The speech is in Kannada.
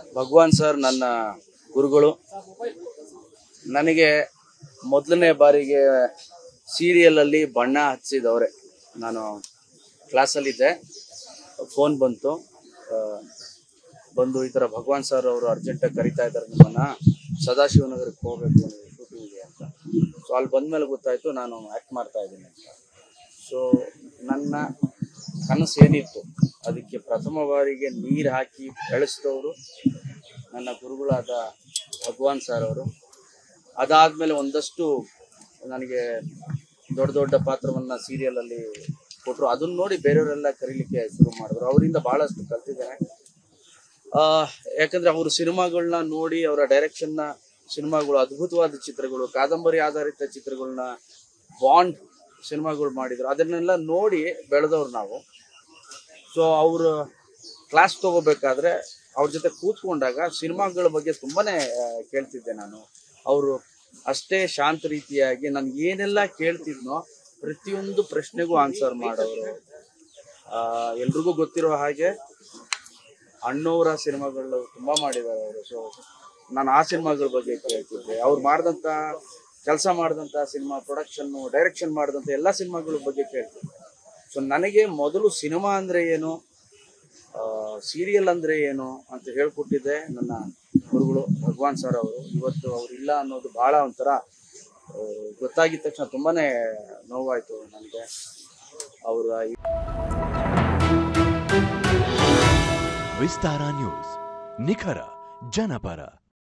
ಭಗವಾನ್ ಸರ್ ನನ್ನ ಗುರುಗಳು ನನಗೆ ಮೊದಲನೇ ಬಾರಿಗೆ ಸೀರಿಯಲಲ್ಲಿ ಬಣ್ಣ ಹಚ್ಚಿದವ್ರೆ ನಾನು ಕ್ಲಾಸಲ್ಲಿದ್ದೆ ಫೋನ್ ಬಂತು ಆ, ಬಂದು ಈ ಥರ ಭಗವಾನ್ ಸರ್ ಅವರು ಅರ್ಜೆಂಟಾಗಿ ಕರಿತಾ ಇದ್ದಾರೆ ನಿಮ್ಮನ್ನ ಸದಾಶಿವನಗರಕ್ಕೆ ಹೋಗ್ಬೇಕು ಶೂಟಿಂಗ್ಗೆ ಅಂತ ಸೊ ಅಲ್ಲಿ ಬಂದ್ಮೇಲೆ ಗೊತ್ತಾಯ್ತು ನಾನು ಆ್ಯಕ್ಟ್ ಮಾಡ್ತಾ ಇದ್ದೀನಿ ಅಂತ ಸೊ ನನ್ನ ಕನಸು ಏನಿತ್ತು ಅದಕ್ಕೆ ಪ್ರಥಮ ಬಾರಿಗೆ ನೀರು ಹಾಕಿ ಬೆಳೆಸಿದವರು ನನ್ನ ಗುರುಗಳಾದ ಭಗವಾನ್ ಸರ್ ಅವರು ಅದಾದ್ಮೇಲೆ ಒಂದಷ್ಟು ನನಗೆ ದೊಡ್ಡ ದೊಡ್ಡ ಪಾತ್ರವನ್ನ ಸೀರಿಯಲ್ ಅಲ್ಲಿ ಕೊಟ್ಟರು ಅದನ್ನ ನೋಡಿ ಬೇರೆಯವರೆಲ್ಲ ಕರೀಲಿಕ್ಕೆ ಶುರು ಮಾಡಿದ್ರು ಅವರಿಂದ ಬಹಳಷ್ಟು ಕಲ್ತಿದ್ದೇನೆ ಆ ಯಾಕಂದ್ರೆ ಅವರು ಸಿನಿಮಾಗಳನ್ನ ನೋಡಿ ಅವರ ಡೈರೆಕ್ಷನ್ ನ ಸಿನಿಮಾಗಳು ಅದ್ಭುತವಾದ ಚಿತ್ರಗಳು ಕಾದಂಬರಿ ಆಧಾರಿತ ಚಿತ್ರಗಳನ್ನ ಬಾಂಡ್ ಸಿನಿಮಾಗಳು ಮಾಡಿದ್ರು ಅದನ್ನೆಲ್ಲ ನೋಡಿ ಬೆಳೆದವ್ರು ನಾವು ಸೊ ಅವರು ಕ್ಲಾಸ್ ತಗೋಬೇಕಾದ್ರೆ ಅವ್ರ ಜೊತೆ ಕೂತ್ಕೊಂಡಾಗ ಸಿನಿಮಾಗಳ ಬಗ್ಗೆ ತುಂಬಾನೇ ಆ, ಕೇಳ್ತಿದ್ದೆ ನಾನು ಅವರು ಅಷ್ಟೇ ಶಾಂತ ರೀತಿಯಾಗಿ ನಾನು ಏನೆಲ್ಲ ಕೇಳ್ತಿದ್ನೋ ಪ್ರತಿಯೊಂದು ಪ್ರಶ್ನೆಗೂ ಆನ್ಸರ್ ಮಾಡೋರು ಆ, ಎಲ್ರಿಗೂ ಗೊತ್ತಿರೋ ಹಾಗೆ ಅಣ್ಣವರ ಸಿನಿಮಾಗಳು ತುಂಬಾ ಮಾಡಿದ್ದಾರೆ ಅವರು ಸೊ ನಾನು ಆ ಸಿನಿಮಾಗಳ ಬಗ್ಗೆ ಕೇಳ್ತಿದ್ದೆ ಅವ್ರು ಮಾಡಿದಂಥ ಕೆಲಸ ಮಾಡಿದಂಥ ಸಿನಿಮಾ ಪ್ರೊಡಕ್ಷನ್ ಡೈರೆಕ್ಷನ್ ಮಾಡಿದಂಥ ಎಲ್ಲ ಸಿನಿಮಾಗಳ ಬಗ್ಗೆ ಕೇಳ್ತಿದ್ದೆ ಸೊ ನನಗೆ ಮೊದಲು ಸಿನಿಮಾ ಅಂದ್ರೆ ಏನು ಸೀರಿಯಲ್ ಅಂದ್ರೆ ಏನು ಅಂತ ಹೇಳ್ಕೊಟ್ಟಿದ್ದೆ ನನ್ನ ಗುರುಗಳು ಭಗವಾನ್ ಸರ್ ಅವರು ಇವತ್ತು ಅವ್ರು ಇಲ್ಲ ಅನ್ನೋದು ಬಹಳ ಒಂಥರ ಆ, ಗೊತ್ತಾಗಿದ ತಕ್ಷಣ ತುಂಬಾನೇ ನೋವಾಯ್ತು ನನಗೆ ಅವರ ವಿಸ್ತಾರ ನ್ಯೂಸ್ ನಿಖರ ಜನಪರ